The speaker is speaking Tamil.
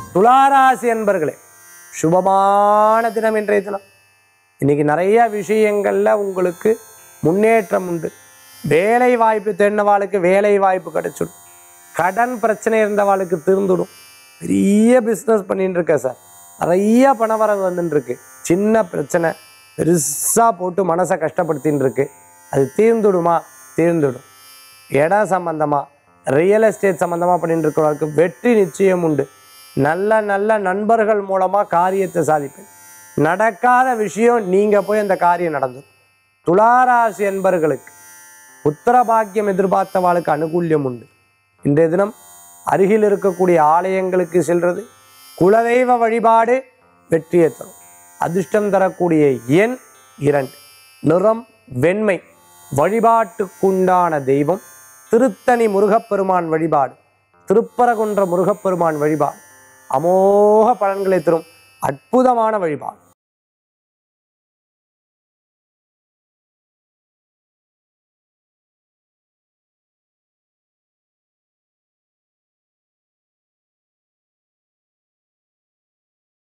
துளாராசி என்பர்களே சுபமான தினம் இன்றைய தினம் இன்னைக்கு நிறைய விஷயங்கள்ல உங்களுக்கு முன்னேற்றம் உண்டு வேலை வாய்ப்பு தேடினவாளுக்கு வேலை வாய்ப்பு கிடைச்சிடும் கடன் பிரச்சனை இருந்தவாளுக்கு தீர்ந்துடும் பெரிய பிஸ்னஸ் பண்ணிட்டு இருக்க சார் நிறைய பணவரவு வந்துட்டு இருக்கு சின்ன பிரச்சனை பெருசாக போட்டு மனசை கஷ்டப்படுத்தின்னு இருக்கு அது தீர்ந்துடுமா தீர்ந்துடும் இடம் சம்பந்தமா ரியல் எஸ்டேட் சம்பந்தமா பண்ணிட்டு இருக்கிறவருக்கு வெற்றி நிச்சயம் உண்டு நல்ல நல்ல நண்பர்கள் மூலமா காரியத்தை சாதிப்பேன் நடக்காத விஷயம் நீங்க போய் அந்த காரியம் நடந்துடும் துளாராசி என்பர்களுக்கு புத்திர பாக்கியம் எதிர்பார்த்தவாளுக்கு அனுகூல்யம் உண்டு இன்றைய தினம் அருகில் இருக்கக்கூடிய ஆலயங்களுக்கு செல்றது குலதெய்வ வழிபாடு வெற்றியை தரும் அதிர்ஷ்டம் தரக்கூடிய எண் இரண்டு நிறம் வெண்மை வழிபாட்டுக்குண்டான தெய்வம் திருத்தணி முருகப்பெருமான் வழிபாடு திருப்பரகுன்ற முருகப்பெருமான் வழிபாடு அமோக பலன்களை தரும் அற்புதமான வழிபாடு